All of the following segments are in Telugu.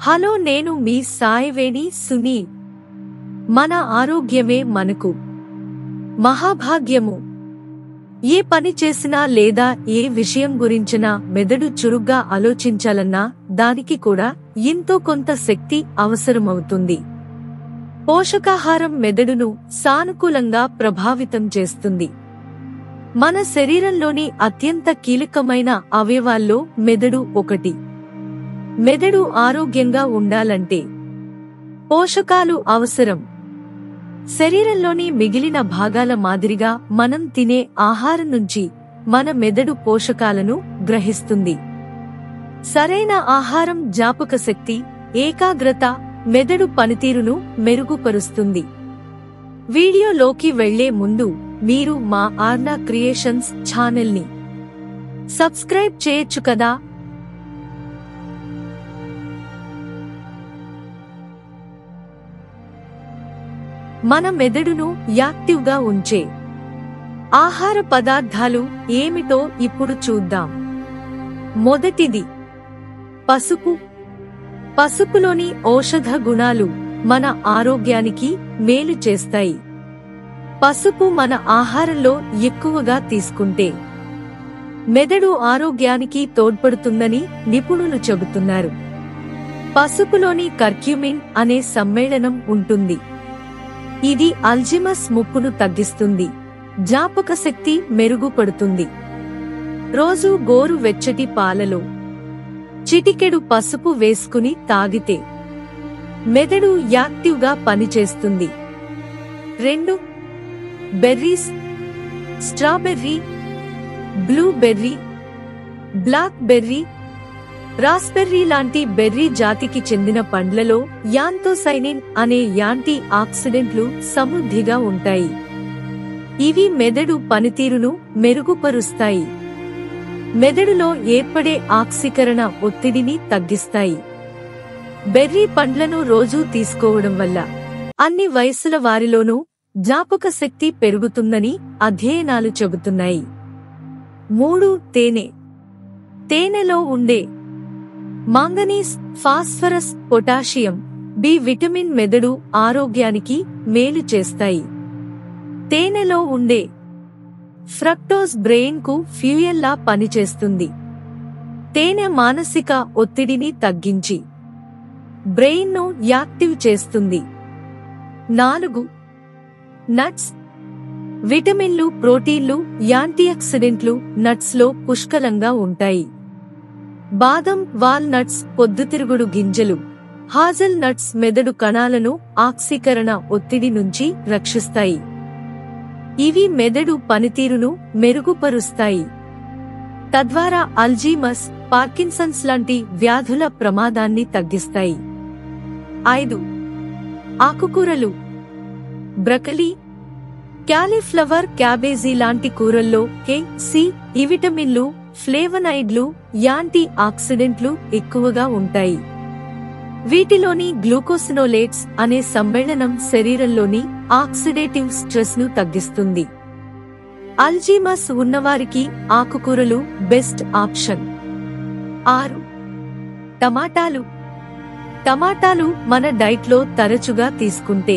హలో నేను మీ సాయివేణి సునీ మన ఆరోగ్యమే మనకు మహాభాగ్యము ఏ పని చేసినా లేదా ఏ విషయం గురించినా మెదడు చురుగ్గా ఆలోచించాలన్నా దానికి కూడా ఎంతో కొంత శక్తి అవసరమవుతుంది పోషకాహారం మెదడును సానుకూలంగా ప్రభావితం చేస్తుంది మన శరీరంలోని అత్యంత కీలకమైన అవయవాల్లో మెదడు ఒకటి మెదడు ఆరోగ్యంగా ఉండాలంటే పోషకాలు అవసరం శరీరంలోని మిగిలిన భాగాల మాదిరిగా మనం తినే ఆహారం నుంచి మన మెదడు పోషకాలను గ్రహిస్తుంది సరైన ఆహారం జ్ఞాపక శక్తి ఏకాగ్రత మెదడు పనితీరును మెరుగుపరుస్తుంది వీడియోలోకి వెళ్లే ముందు మీరు మా ఆర్నా క్రియేషన్స్ ఛానల్ని సబ్స్క్రైబ్ చేయొచ్చు కదా మన మెదడును యాక్టివ్గా ఉంచే ఆహార పదార్థాలు ఏమిటో ఇప్పుడు చూద్దాం మొదటిది పసుపు పసుపులోని ఔషధ గుణాలు మన ఆరోగ్యానికి మేలు చేస్తాయి పసుపు మన ఆహారంలో ఎక్కువగా తీసుకుంటే మెదడు ఆరోగ్యానికి తోడ్పడుతుందని నిపుణులు చెబుతున్నారు పసుపులోని కర్క్యూమిన్ అనే సమ్మేళనం ఉంటుంది ఇది అల్జిమస్ ముప్పును తగ్గిస్తుంది జ్ఞాపక శక్తి మెరుగుపడుతుంది రోజు గోరు వెచ్చటి పాలలో చిటికెడు పసుపు వేసుకుని తాగితే మెదడు యాక్టివ్గా పనిచేస్తుంది రెండు berries strawberry blueberry black berry raspberry లాంటి బెర్రీ జాతికి చెందిన పండ్లలో యాంతోసైనిన్ అనే యాంటీ ఆక్సిడెంట్లు సమృద్ధిగా ఉంటాయి ఇవి మెదడు పనితీరును మెరుగుపరుస్తాయి మెదడులో ఏర్పడే ఆక్సీకరణ ఒత్తిడిని తగ్గిస్తాయి బెర్రీ పండ్లను రోజూ తీసుకోవడం వల్ల అన్ని వయస్సుల వారిలోనూ జ్ఞాపక శక్తి పెరుగుతుందని అధ్యయనాలు చెబుతున్నాయి మూడు తేనె తేనెలో ఉండే manganese phosphorus potassium B vitamin మెదడు ఆరోగ్యానికి మేలు చేస్తాయి తేనెలో ఉండే ఫ్రక్టోస్ బ్రెయిన్ కు ఫ్యూయల్లా పనిచేస్తుంది తేనె మానసిక ఒత్తిడిని తగ్గించి బ్రెయిన్ ను యాక్టివ్ చేస్తుంది నాలుగు నట్స్ విటమిన్లు ప్రోటీన్లు యాంటీఆక్సిడెంట్లు నట్స్ లో పుష్కలంగా ఉంటాయి బాదం వాల్నట్స్ పొద్దుతిరుగుడు గింజలు హాజల్ నట్స్ మెదడు కణాలను ఆక్సీకరణ ఒత్తిడి నుంచి రక్షిస్తాయి ఇవి మెదడు పనితీరును మెరుగుపరుస్తాయి తద్వారా అల్జీమస్ పార్కిన్సన్స్ లాంటి వ్యాధుల ప్రమాదాన్ని తగ్గిస్తాయి ఐదు ఆకుకూరలు బ్రకలీ క్యాలీఫ్లవర్ క్యాబేజీ లాంటి కూరల్లో కే సి ఈ విటమిన్లు ఫ్లేవనైడ్లు యాంటీ ఆక్సిడెంట్లు ఎక్కువగా ఉంటాయి వీటిలోని గ్లూకోసినోలేట్స్ అనే సమ్మేళనం శరీరంలోని ఆక్సిడేటివ్ స్ట్రెస్ ను తగ్గిస్తుంది అల్జీమస్ ఉన్నవారికి ఆకుకూరలు బెస్ట్ ఆప్షన్ ఆరు టమాటాలు టమాటాలు మన డైట్లో తరచుగా తీసుకుంటే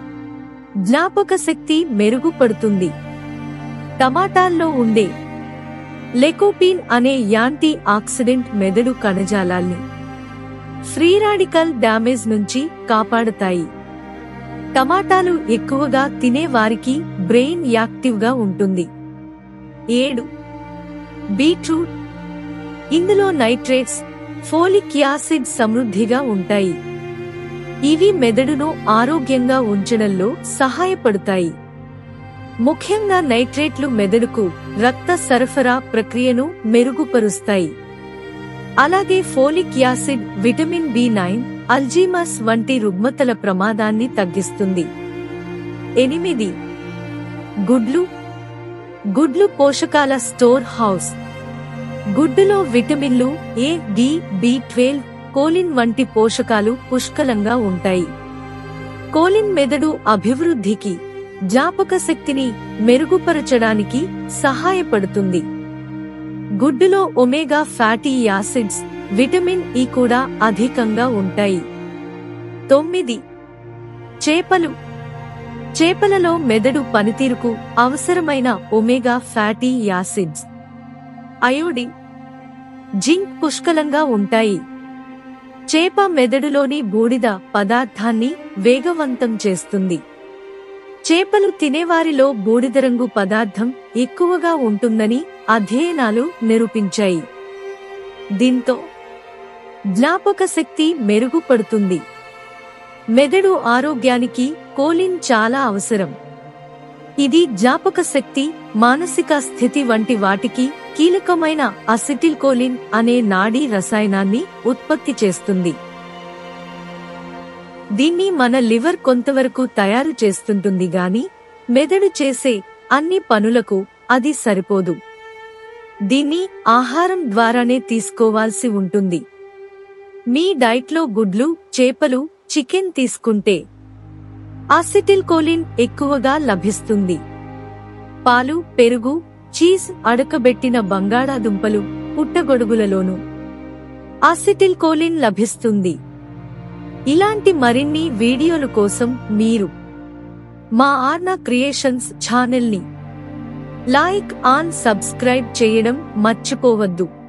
జ్ఞాపక శక్తి మెరుగుపడుతుంది టమాటాల్లో ఉండే లెకోపీన్ అనే యాంటీ ఆక్సిడెంట్ మెదడు కణజాలాల్ని ఫ్రీ రాడికల్ డ్యామేజ్ నుంచి కాపాడతాయి టమాటాలు ఎక్కువగా తినే వారికి బ్రెయిన్ యాక్టివ్గా ఉంటుంది ఏడు బీట్రూట్ ఇందులో నైట్రేట్స్ ఫోలిక్ యాసిడ్ సమృద్ధిగా ఉంటాయి ఇవి మెదడును ఆరోగ్యంగా ఉంచడంలో సహాయపడతాయి ముఖ్యంగా నైట్రేట్లు మెదడుకు రక్త సరఫరా ప్రక్రియను మెరుగుపరుస్తాయి అలాగే folic acid vitamin B nine Alzheimer's వంటి రుగ్మతల ప్రమాదాన్ని తగ్గిస్తుంది ఎనిమిది గుడ్లు గుడ్లు పోషకాల స్టోర్ హౌస్ గుడ్డులో విటమిన్లు A D B twelve choline వంటి పోషకాలు పుష్కలంగా ఉంటాయి కోలిన్ మెదడు అభివృద్ధికి జ్ఞాపక శక్తిని మెరుగుపరచడానికి సహాయపడుతుంది గుడ్డులో omega fatty acids vitamin E కూడా అధికంగా ఉంటాయి తొమ్మిది చేపలు చేపలలో మెదడు పనితీరుకు అవసరమైన omega fatty acids iodine zinc పుష్కలంగా ఉంటాయి చేప మెదడులోని బూడిద పదార్థాన్ని వేగవంతం చేస్తుంది చేపలు తినేవారిలో బూడిద రంగు పదార్థం ఎక్కువగా ఉంటుందని అధ్యయనాలు నిరూపించాయి దీంతో జ్ఞాపక శక్తి మెరుగుపడుతుంది మెదడు ఆరోగ్యానికి కోలిన్ చాలా అవసరం ఇది జ్ఞాపక శక్తి మానసిక స్థితి వంటి వాటికి కీలకమైన అసిటిల్ కోలిన్ అనే నాడీ రసాయనాన్ని ఉత్పత్తి చేస్తుంది దీన్ని మన లివర్ కొంతవరకు తయారు చేస్తుంటుంది గాని మెదడు చేసే అన్ని పనులకు అది సరిపోదు దీన్ని ఆహారం ద్వారానే తీసుకోవాల్సి ఉంటుంది మీ డైట్లో గుడ్లు చేపలు చికెన్ తీసుకుంటే అసిటిల్ కోలిన్ ఎక్కువగా లభిస్తుంది పాలు పెరుగు చీజ్ అడకబెట్టిన బంగాళాదుంపలు పుట్టగొడుగులలోనూ అసిటిల్ కోలిన్ లభిస్తుంది ఇలాంటి మరిన్ని వీడియోల కోసం మీరు మా ఆర్నా క్రియేషన్స్ ఛానల్ని లైక్ ఆన్ సబ్స్క్రైబ్ చేయడం మర్చిపోవద్దు